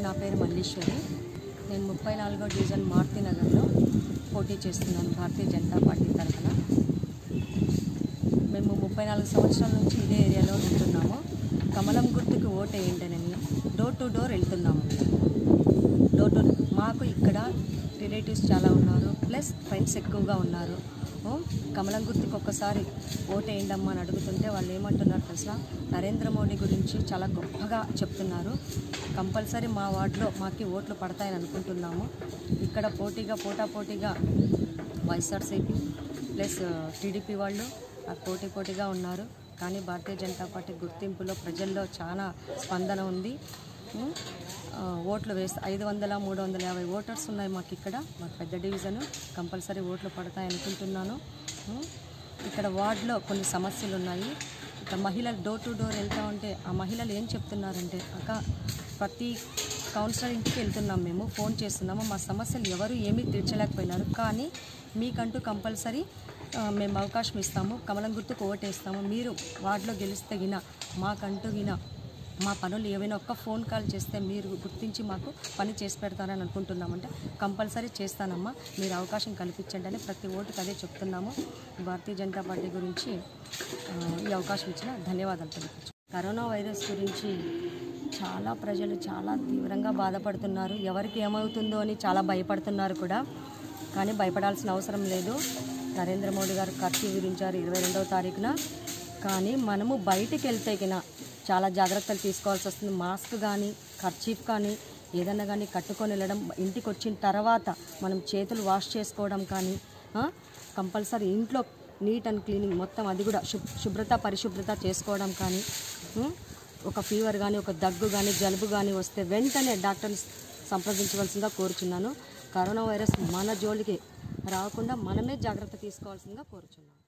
నా పేరు మల్లీశ్వరి నేను ముప్పై నాలుగో డివిజన్ మారుతి నగర్లో పోటీ చేస్తున్నాను భారతీయ జనతా పార్టీ తరఫున మేము ముప్పై నాలుగు సంవత్సరాల నుంచి ఇదే ఏరియాలో ఉంటున్నాము కమలం గుర్తుకు ఓటు వేయండినని డోర్ టు డోర్ వెళ్తున్నాము డోర్ టు మాకు ఇక్కడ రిలేటివ్స్ చాలా ఉన్నారు ప్లస్ ఫ్రెండ్స్ ఎక్కువగా ఉన్నారు ఓ, కమలం గుర్తుకు ఒక్కసారి ఓటు వేయండమ్మా అని అడుగుతుంటే వాళ్ళు ఏమంటున్నారు తెలుసా నరేంద్ర మోడీ గురించి చాలా గొప్పగా చెప్తున్నారు కంపల్సరీ మా వార్డులో మాకు ఓట్లు పడతాయని అనుకుంటున్నాము ఇక్కడ పోటీగా పోటాపోటీగా వైఎస్ఆర్సీపీ ప్లస్ టీడీపీ వాళ్ళు ఆ పోటీ పోటీగా ఉన్నారు కానీ భారతీయ జనతా పార్టీ గుర్తింపులో ప్రజల్లో చాలా స్పందన ఉంది ఉం? ఆ, ఓట్లు వేస్తే ఐదు వందల మూడు వందల యాభై ఓటర్స్ ఉన్నాయి మాకు ఇక్కడ మాకు పెద్ద డివిజన్ కంపల్సరీ ఓట్లు పడతాయి అనుకుంటున్నాను ఉం? ఇక్కడ వార్డులో కొన్ని సమస్యలు ఉన్నాయి ఇక్కడ మహిళలు డోర్ టు డోర్ వెళ్తూ ఉంటే ఆ మహిళలు ఏం చెప్తున్నారంటే అక్క ప్రతి కౌన్సిలర్ ఇంటికి వెళ్తున్నాం మేము ఫోన్ చేస్తున్నాము మా సమస్యలు ఎవరు ఏమీ తీర్చలేకపోయినారు కానీ మీకంటూ కంపల్సరీ ఆ, మేము అవకాశం ఇస్తాము కమలం గుర్తుకు ఓటేస్తాము మీరు వార్డులో గెలిస్తే గిన మాకంటూ గిన మా పనులు ఏవైనా ఒక్క ఫోన్ కాల్ చేస్తే మీరు గుర్తించి మాకు పని చేసి పెడతారని అనుకుంటున్నామంటే కంపల్సరీ చేస్తానమ్మా మీరు అవకాశం కల్పించండి అని ప్రతి ఓటుకు అదే చెప్తున్నాము భారతీయ జనతా పార్టీ గురించి ఆ, ఈ అవకాశం ఇచ్చిన ధన్యవాదాలు తెలియచ్చు కరోనా వైరస్ గురించి చాలా ప్రజలు చాలా తీవ్రంగా బాధపడుతున్నారు ఎవరికి ఏమవుతుందో అని చాలా భయపడుతున్నారు కూడా కానీ భయపడాల్సిన అవసరం లేదు నరేంద్ర మోడీ గారు కర్ఫ్యూ విధించారు ఇరవై రెండవ తారీఖున కానీ మనము బయటికి వెళ్తే కిన చాలా జాగ్రత్తలు తీసుకోవాల్సి వస్తుంది మాస్క్ కానీ ఖర్చీఫ్ కానీ ఏదన్నా కానీ కట్టుకొని వెళ్ళడం ఇంటికి వచ్చిన తర్వాత మనం చేతులు వాష్ చేసుకోవడం కానీ ఆ, కంపల్సరీ ఇంట్లో నీట్ అండ్ క్లీనింగ్ మొత్తం అది కూడా శుభ్ శుభ్రత పరిశుభ్రత చేసుకోవడం కానీ ఉం? ఒక ఫీవర్ కానీ ఒక దగ్గు కానీ జలుబు కానీ వస్తే వెంటనే డాక్టర్ని సంప్రదించవలసిందిగా కోరుచున్నాను కరోనా వైరస్ మన జోలికి రాకుండా మనమే జాగ్రత్త తీసుకోవాల్సిందిగా కోరుచున్నాను